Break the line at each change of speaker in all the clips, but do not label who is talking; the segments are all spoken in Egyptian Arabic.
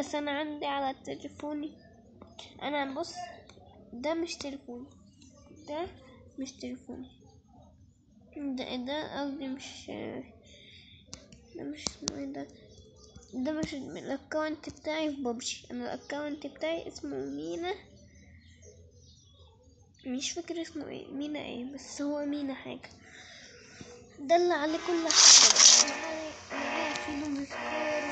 بس انا عندي على تليفوني انا بص ده مش تليفوني ده مش تليفوني ده ده قصدي مش ده مش اسمه ايه ده ده مش الاكونت بتاعي في ببجي انا الاكونت بتاعي اسمه مينا مش فاكر اسمه ايه مينا ايه بس هو مينا حاجة ده اللي عليه كل حاجة معايا معايا فيلم سكور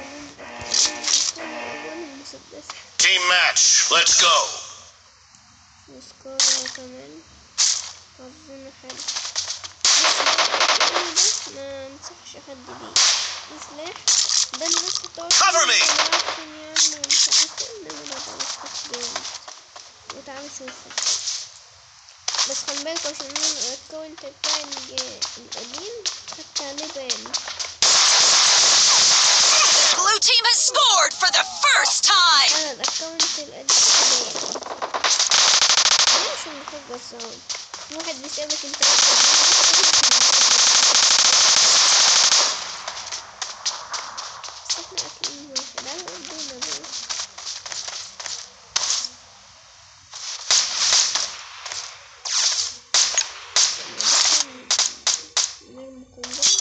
والمسدس
Team match, let's go.
وسكور كمان حظنا حلو بس ده ما انصحش حد بيه ده سلاح ده الناس بتقعد
Cover me.
تقول يا عم ومش عارف ايه انما ده تعالى شوف جامد وتعالى شوفه بس خلي بالكوا عشان انا الاكونت بتاعي الج- القديم خدت عليه بان
Blue team has scored for the first time!
انا الاكونت القديم بان ليه عشان بحب الصوت في واحد بيسألك انت بس احنا اكلين واحد على قدونا بقى نرمي قنبلة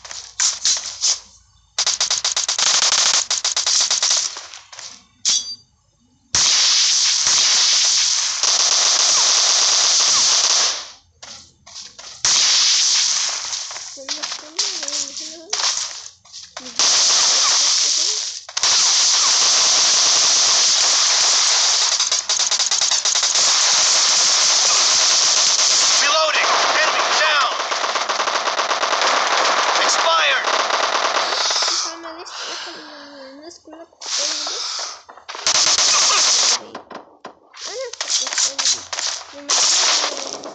استنى استنى نرمي هنا
Reloading. Enemy down. Expired.
مش عاملة ليش تقفل الناس كلها بتتكلم دي أنا كنت بتكلم لما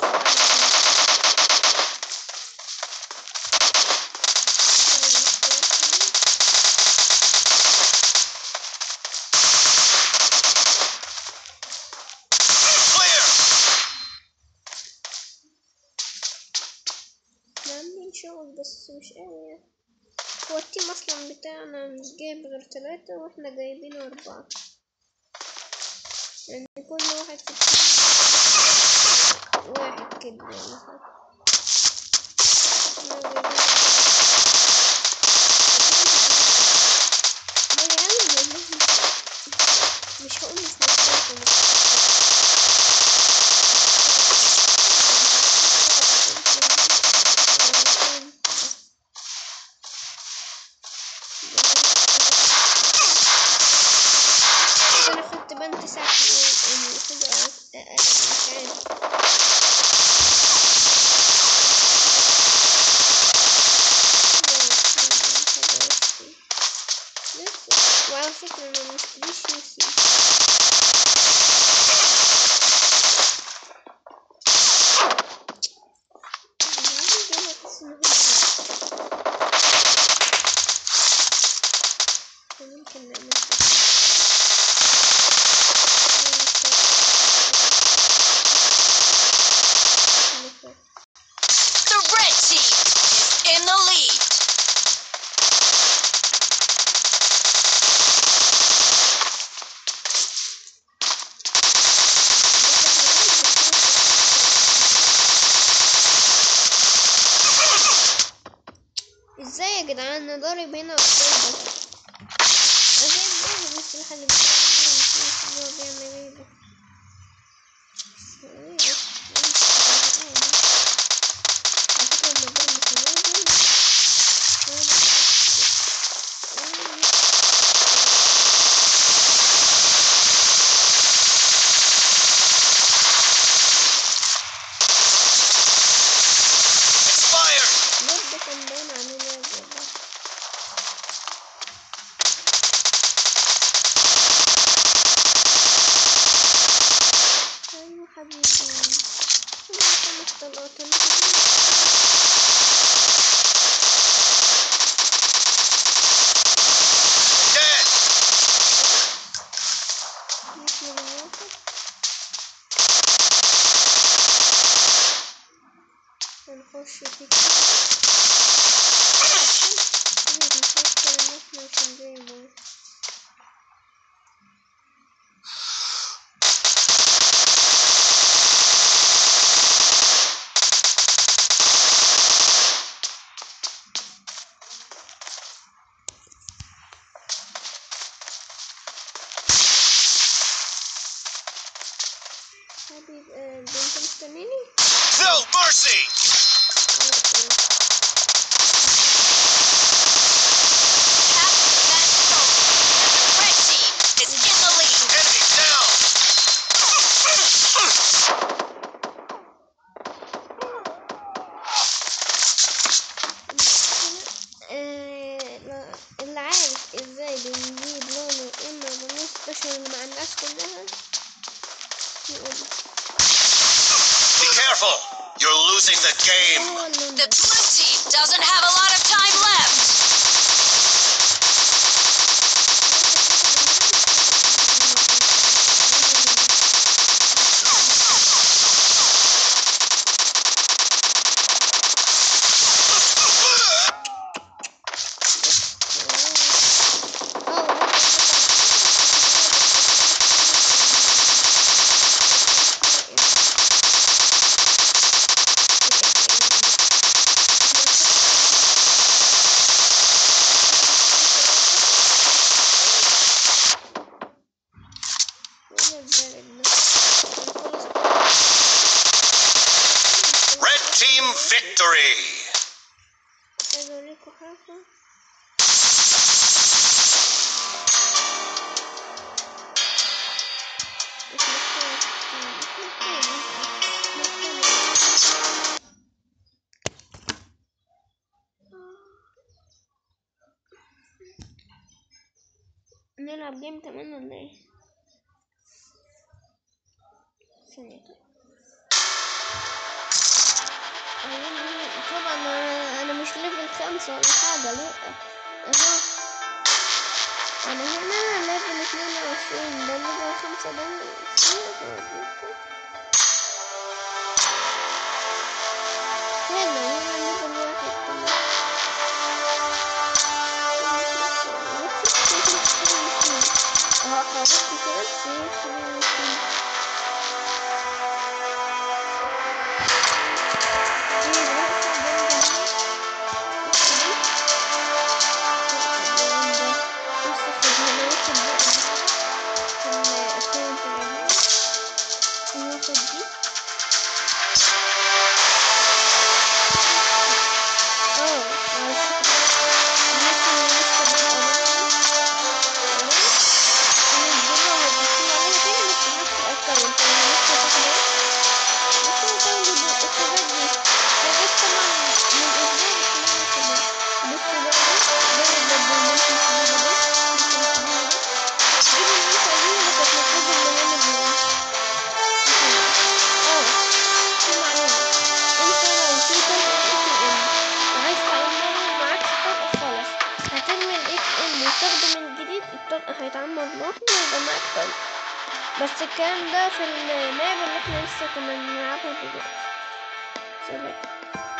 Clear.
عاملين شغل بس مش قوي يعني هو التيم أصلا بتاعنا مش جايب غير تلاتة واحنا جايبين أربعة يعني كل واحد في التيم واحد كده مثلا احنا جايبين ما يا عم والله مش هقول مش مستوى انا خدت بنت ساعة يعني حاجة اقل مش عارف وعلى فكرة انا مشتريش نفسي ممكن نعمل
The red team is in the lead.
ازاي يا جدعان انا ضارب هنا وضارب انا جايب واحد السلاح اللي بيعمل ايه مش عارف هو بيعمل ايه ده بس ايه ده؟ ايه ده؟ على فكرة هما ضربوا قنابل.
Expired.
برضه كان باين عليه لاج والله أيوة حبيبي أنا خمس طلقات أنا
Dead.
مش من واحد هنخش في كده نفكر إن احنا مش هنضايق حبيب آه، ده انت مستنيني
No mercy!
Capture that trophy, and the red team is in the lead.
Enemy down!
آه، لا- اللي عارف ازاي بنجيب لونه اما بنستشعر اللي مع الناس كلها يقول
Be careful! You're losing the game!
هو اللون
The
ده
blue team doesn't have a lot of time left.
Red team victory!
عايزة اوريكم حاجة مش محتاج مش محتاج مش محتاج نلعب جيم كمان ولا ايه؟ ثانية كده. عايزين- طبعا انا أنا مش ليفل خمسة ولا حاجة لا اهو انا هنا ليفل اتنين وعشرين ده ليفل خمسة ده هنا هنا ليفل واحد كمان اهو حركت كده سيف هترمي الاكس ام وتاخده من جديد الطلق هيتعمر لوحده ويبقى معاك طلق بس الكلام ده في الماب اللي احنا لسه كنا بنلعبها دلوقتي سلام